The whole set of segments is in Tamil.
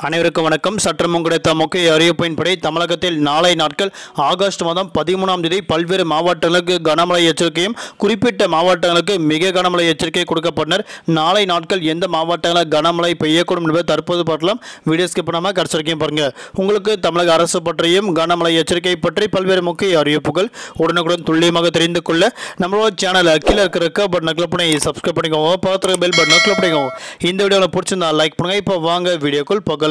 அனைவருக்கும் வணக்கம் சற்று முன் கிடைத்த முக்கிய அறிவிப்பின்படி தமிழகத்தில் நாளை நாட்கள் ஆகஸ்ட் மாதம் பதிமூணாம் தேதி பல்வேறு மாவட்டங்களுக்கு கனமழை எச்சரிக்கையும் குறிப்பிட்ட மாவட்டங்களுக்கு மிக கனமழை எச்சரிக்கை கொடுக்கப்பட்டனர் நாளை நாட்கள் எந்த மாவட்டங்களில் கனமழை பெய்யக்கூடும் என்பதை தற்போது பார்க்கலாம் வீடியோ ஸ்கிப் பண்ணாமல் கடைசி வரைக்கும் பாருங்க உங்களுக்கு தமிழக அரசு பற்றியும் கனமழை எச்சரிக்கை பற்றி பல்வேறு முக்கிய அறிவிப்புகள் உடனுக்குடன் துல்லியமாக தெரிந்து கொள்ள நம்மளோட சேனலை கீழே இருக்கிற ரெக்க பட்டனை கிளிக் பண்ணி சப்ஸ்கிரைப் பண்ணிக்கோங்க பார்த்துருக்க பெல் பட்டனை கிளிக் பண்ணிக்கோங்க இந்த வீடியோவில் பிடிச்சிருந்தா லைக் பண்ணுங்க இப்போ வாங்க வீடியோக்குள் போகலாம்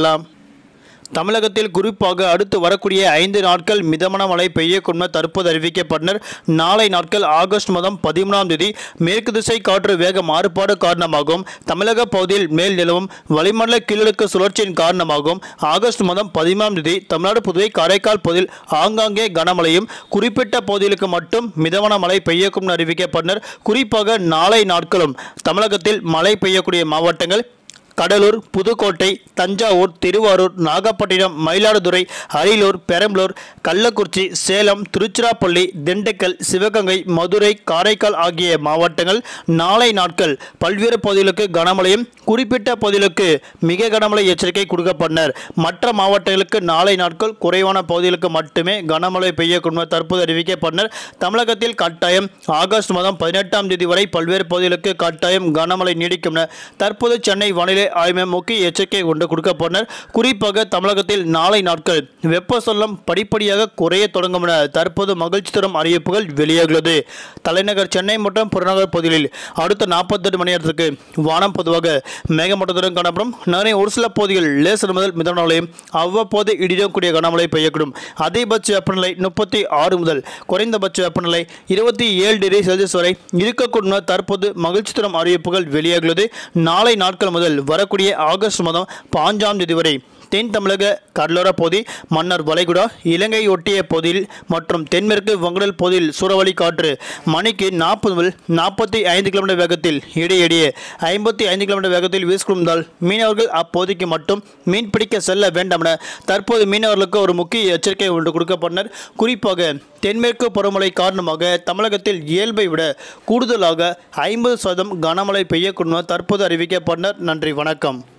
தமிழகத்தில் குறிப்பாக அடுத்து வரக்கூடிய ஐந்து நாட்கள் மிதமான மழை பெய்யக்கூடும் என தற்போது அறிவிக்கப்பட்டனர் நாளை நாட்கள் ஆகஸ்ட் மாதம் பதிமூணாம் தேதி மேற்கு திசை காற்று வேக மாறுபாடு காரணமாகவும் தமிழக பகுதியில் மேல் நிலவும் வளிமண்டல கீழடுக்கு சுழற்சியின் காரணமாகவும் ஆகஸ்ட் மாதம் பதிமூணாம் தேதி தமிழ்நாடு புதுவை காரைக்கால் பகுதியில் ஆங்காங்கே கனமழையும் குறிப்பிட்ட பகுதிகளுக்கு மட்டும் மிதமான மழை பெய்யக்கும் என அறிவிக்கப்பட்டனர் குறிப்பாக நாளை நாட்களும் தமிழகத்தில் மழை பெய்யக்கூடிய மாவட்டங்கள் கடலூர் புதுக்கோட்டை தஞ்சாவூர் திருவாரூர் நாகப்பட்டினம் மயிலாடுதுறை அரியலூர் பெரம்பலூர் கள்ளக்குறிச்சி சேலம் திருச்சிராப்பள்ளி திண்டுக்கல் சிவகங்கை மதுரை காரைக்கால் ஆகிய மாவட்டங்கள் நாளை நாட்கள் பல்வேறு பகுதிகளுக்கு கனமழையும் குறிப்பிட்ட பகுதிகளுக்கு மிக கனமழை எச்சரிக்கை கொடுக்கப்பட்டனர் மற்ற மாவட்டங்களுக்கு நாளை நாட்கள் குறைவான பகுதிகளுக்கு மட்டுமே கனமழை பெய்யக்கூடும் என தற்போது அறிவிக்கப்பட்டனர் தமிழகத்தில் கட்டாயம் ஆகஸ்ட் மாதம் பதினெட்டாம் தேதி வரை பல்வேறு பகுதிகளுக்கு கட்டாயம் கனமழை நீடிக்கும் என தற்போது சென்னை வானிலை ஆய்வு மையம் முக்கிய எச்சரிக்கை கொண்டு கொடுக்கப்பட்டனர் குறிப்பாக தமிழகத்தில் நாளை நாட்கள் வெப்பசலனம் படிப்படியாக குறைய தொடங்கும் என தற்போது மகிழ்ச்சி தரும் அறிவிப்புகள் வெளியாகிறது தலைநகர் சென்னை மற்றும் புறநகர் பகுதிகளில் அடுத்த நாற்பத்தெட்டு மணி நேரத்துக்கு வானம் பொதுவாக மேகமூட்டத்துடன் காணப்படும் நிறைய ஒரு சில பகுதிகளில் லேசர் முதல் மிதமான மழையும் அவ்வப்போது இடிடக்கூடிய கனமழை பெய்யக்கூடும் அதிகபட்ச வெப்பநிலை முப்பத்தி ஆறு முதல் குறைந்தபட்ச வெப்பநிலை இருபத்தி ஏழு டிகிரி செல்சியஸ் வரை இருக்கக்கூடும் என தற்போது மகிழ்ச்சி தரும் அறிவிப்புகள் வெளியாகிறது நாளை நாட்கள் முதல் வரக்கூடிய ஆகஸ்ட் மாதம் பாஞ்சாம் தேதி வரை தென் தமிழக கடலோர பகுதி மன்னர் வளைகுடா இலங்கை ஒட்டிய பகுதியில் மற்றும் தென்மேற்கு வங்கடல் பகுதியில் சூறாவளி காற்று மணிக்கு நாற்பது முதல் நாற்பத்தி ஐந்து கிலோமீட்டர் வேகத்தில் இடையிடையே ஐம்பத்தி ஐந்து கிலோமீட்டர் வேகத்தில் வீசிக்கொண்டால் மீனவர்கள் அப்பகுதிக்கு மட்டும் மீன் பிடிக்க செல்ல வேண்டாம் என தற்போது மீனவர்களுக்கு ஒரு முக்கிய எச்சரிக்கை ஒன்று கொடுக்கப்பட்டனர் குறிப்பாக தென்மேற்கு பருவமழை காரணமாக தமிழகத்தில் இயல்பை விட கூடுதலாக ஐம்பது சதம் கனமழை பெய்யக்கூடும் என தற்போது அறிவிக்கப்பட்டனர் நன்றி வணக்கம்